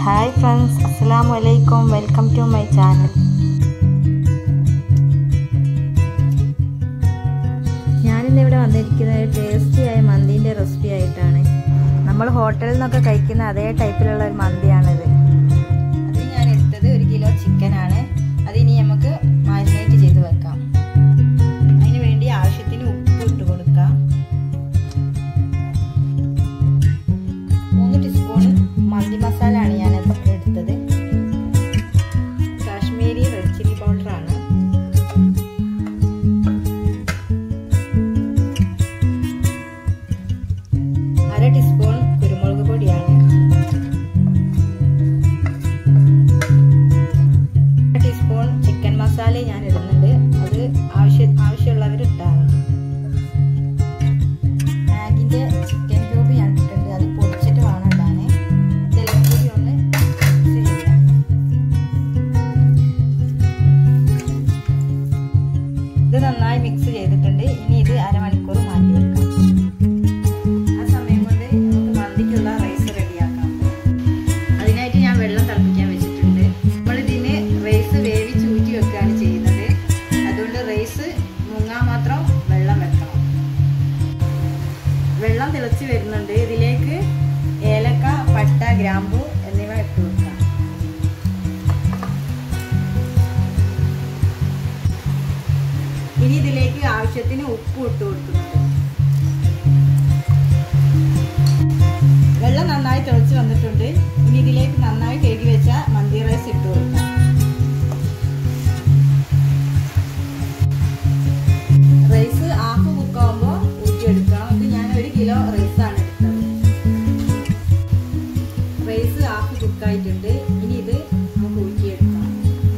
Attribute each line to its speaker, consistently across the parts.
Speaker 1: hi friends അസ്സലാമു അലൈക്കും welcome to my channel ഞാനിന്ന് ഇവിടെ വന്നിരിക്കുന്നത് ടേസ്റ്റിയായ മന്തിൻ്റെ റെസിപ്പി ആയിട്ടാണ് നമ്മൾ ഹോട്ടലിൽ നിന്നൊക്കെ കഴിക്കുന്ന അതേ ടൈപ്പിലുള്ള ഒരു മന്തിയാണിത് അത് ഞാൻ എടുത്തത് ഒരു കിലോ ചിക്കനാണ് അത് ഇനി നമുക്ക് മാരിനേറ്റ് ചെയ്ത് വെക്കാം അതിന് വേണ്ടി ആവശ്യത്തിന് ഉപ്പ് ഇട്ട് കൊടുക്കാം മൂന്ന് ടീസ്പൂൺ മന്തി മസാല ആണ് ഞാൻ എടുത്തത് കാശ്മീരി റെഡ് ചില്ലി പൗഡറാണ് അര ടീസ്പൂൺ കുരുമുളക് പൊടിയാണ് അര ടീസ്പൂൺ ചിക്കൻ മസാല ഞാൻ ഇടുന്നുണ്ട് അത് ആവശ്യ ആവശ്യമുള്ളവർ ഇട്ടാൽ മതി മാഗിൻ്റെ ചിക്കൻ ക്യൂബ് ഞാൻ ഇട്ടിട്ടുണ്ട് അത് പൊടിച്ചിട്ട് വേണം ഇടാൻ ഇതെല്ലാം കൂടി ഒന്ന് മിക്സ് ചെയ്യാം ഇത് നന്നായി മിക്സ് ചെയ്തിട്ടുണ്ട് ഇനി ഇത് അരമണിക്കൂർ മാറ്റി വെക്കാം ആ സമയം കൊണ്ട് നമുക്ക് മന്തിക്കുള്ള റൈസ് റെഡിയാക്കാം അതിനായിട്ട് ഞാൻ വെള്ളം തിളപ്പിക്കാൻ വെച്ചിട്ടുണ്ട് നമ്മളിതിന് റൈസ് വേവിച്ച് ഊറ്റി വെക്കുകയാണ് ചെയ്യുന്നത് അതുകൊണ്ട് റൈസ് മുങ്ങാൻ മാത്രം വെള്ളം വെക്കണം വെള്ളം തിളച്ച് വരുന്നുണ്ട് ഇതിലേക്ക് ഏലക്ക പട്ട ഗ്രാമ്പു എന്നിവ ഇട്ട് കൊടുക്കാം ഇനി ഇതിലേക്ക് ആവശ്യത്തിന് ഉപ്പ് ഇട്ട് കൊടുക്കുന്നുണ്ട് വെള്ളം നന്നായി തിളച്ച് വന്നിട്ടുണ്ട് ഇനി ഇതിലേക്ക് നന്നായി കഴുകി വെച്ച മന്തി റൈസ് ഇട്ട് കൊടുക്കാം റൈസ് ഹാഫ് കുക്കാവുമ്പോൾ ഊറ്റിയെടുക്കണം ഇത് ഞാൻ ഒരു കിലോ റൈസാണ് എടുത്തത് റൈസ് ഹാഫ് കുക്കായിട്ടുണ്ട് ഇനി ഇത് നമുക്ക് ഊറ്റിയെടുക്കണം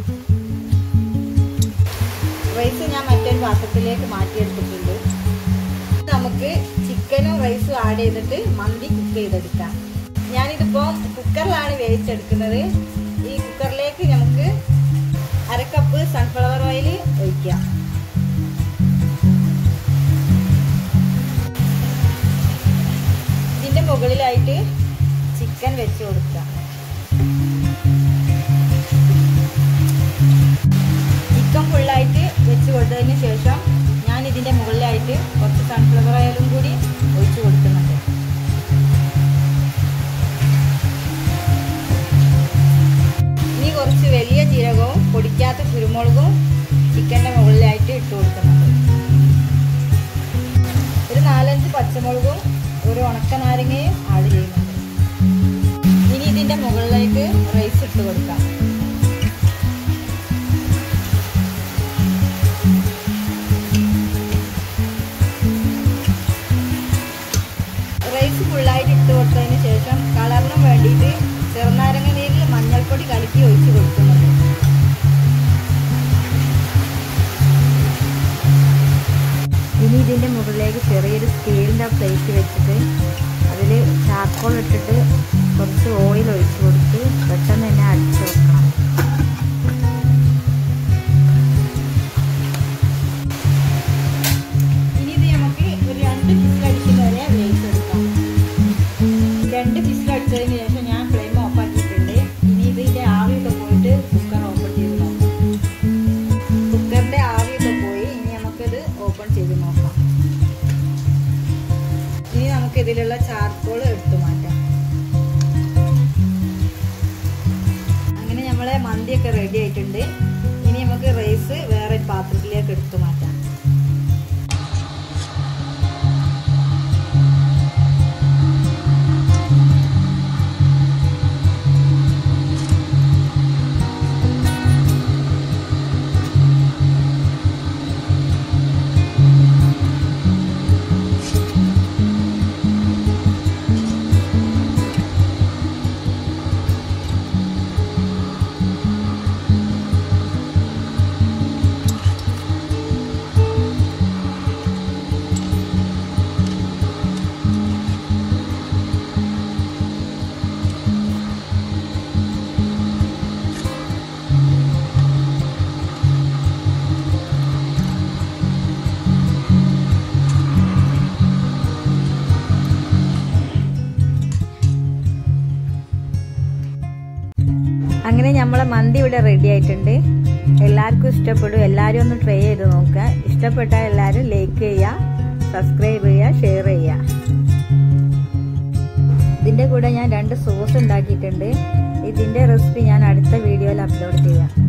Speaker 1: റൈസ് ഞാൻ മറ്റൊരു പാത്രത്തിലേക്ക് മാറ്റിയെടുത്തിട്ടുണ്ട് നമുക്ക് ചിക്കനും റൈസും ആഡ് ചെയ്തിട്ട് മന്തി കുക്ക് ചെയ്തെടുക്കാം ഞാനിതിപ്പോൾ കുക്കറിലാണ് വേവിച്ചെടുക്കുന്നത് ഈ കുക്കറിലേക്ക് നമുക്ക് അര കപ്പ് സൺഫ്ലവർ ഓയിൽ ഒഴിക്കാം ഇതിൻ്റെ മുകളിലായിട്ട് ചിക്കൻ വെച്ച് കൊടുക്കാം ചിക്കൻ ഫുള്ളായിട്ട് വെച്ച് കൊടുത്തതിന് ശേഷം ഞാൻ ഇതിൻ്റെ മുകളിലായിട്ട് കുറച്ച് സൺഫ്ലവർ ഓയിലും കൂടി ഒഴിച്ച് കൊടുക്കുന്നുണ്ട് ഇനി കുറച്ച് വലിയ ജീരകവും പൊടിക്കാത്ത കുരുമുളകും ചിക്കൻ്റെ മുകളിലായിട്ട് ഇട്ട് കൊടുക്കുന്നുണ്ട് ഒരു നാലഞ്ച് പച്ചമുളകും ഒരു ഉണക്ക നാരങ്ങയും ആഡ് ചെയ്യുന്നുണ്ട് ഇനി ഇതിൻ്റെ മുകളിലേക്ക് റൈസ് ഇട്ട് കൊടുക്കാം റൈസ് ഫുള്ളായിട്ട് ഇട്ട് കൊടുത്തതിന് ശേഷം കളറിനും വേണ്ടിയിട്ട് ചെറുനാരങ്ങ നീരിൽ മഞ്ഞൾപ്പൊടി കലക്കി ഒഴിച്ച് കൊടുക്കുന്നുണ്ട് ഇനി ഇതിൻ്റെ മുകളിലേക്ക് ചെറിയൊരു സ്റ്റീലിൻ്റെ പ്ലേറ്റ് വെച്ചിട്ട് അതിൽ ചാർക്കോൾ ഇട്ടിട്ട് കുറച്ച് ഓയിൽ ഒഴിച്ച് കൊടുത്ത് പെട്ടെന്ന് തന്നെ അടിച്ചു വെക്കണം ഇനി ഇത് നമുക്ക് ഒരു രണ്ട് വിസിൽ അടിക്കുന്ന വരെ വേവിച്ചെടുക്കാം രണ്ട് വിസിൽ അടിച്ചതിന് ശേഷം ഞാൻ ഫ്ലെയിം ഓഫ് ആക്കിയിട്ടുണ്ട് ഇനി ഇതിൻ്റെ ആവിയൊക്കെ പോയിട്ട് കുക്കർ ഓപ്പൺ ചെയ്ത് നോക്കാം കുക്കറിൻ്റെ ആവിയൊക്കെ പോയി ഇനി നമുക്കിത് ഓപ്പൺ ചെയ്ത് നോക്കാം ഇനി നമുക്ക് ഇതിലുള്ള ചാർക്കോൾ എടുത്തു മാറ്റാം അങ്ങനെ നമ്മളെ മന്തിയൊക്കെ റെഡി ആയിട്ടുണ്ട് ഇനി നമുക്ക് റൈസ് വേറെ പാത്രത്തിലേക്ക് എടുത്തു മാറ്റാം അങ്ങനെ നമ്മളെ മന്തി ഇവിടെ റെഡി ആയിട്ടുണ്ട് എല്ലാവർക്കും ഇഷ്ടപ്പെടും എല്ലാവരും ഒന്ന് ട്രൈ ചെയ്ത് നോക്കുക ഇഷ്ടപ്പെട്ടാൽ എല്ലാവരും ലൈക്ക് ചെയ്യുക സബ്സ്ക്രൈബ് ചെയ്യുക ഷെയർ ചെയ്യുക ഇതിൻ്റെ കൂടെ ഞാൻ രണ്ട് സോസ് ഉണ്ടാക്കിയിട്ടുണ്ട് ഇതിൻ്റെ റെസിപ്പി ഞാൻ അടുത്ത വീഡിയോയിൽ അപ്ലോഡ് ചെയ്യാം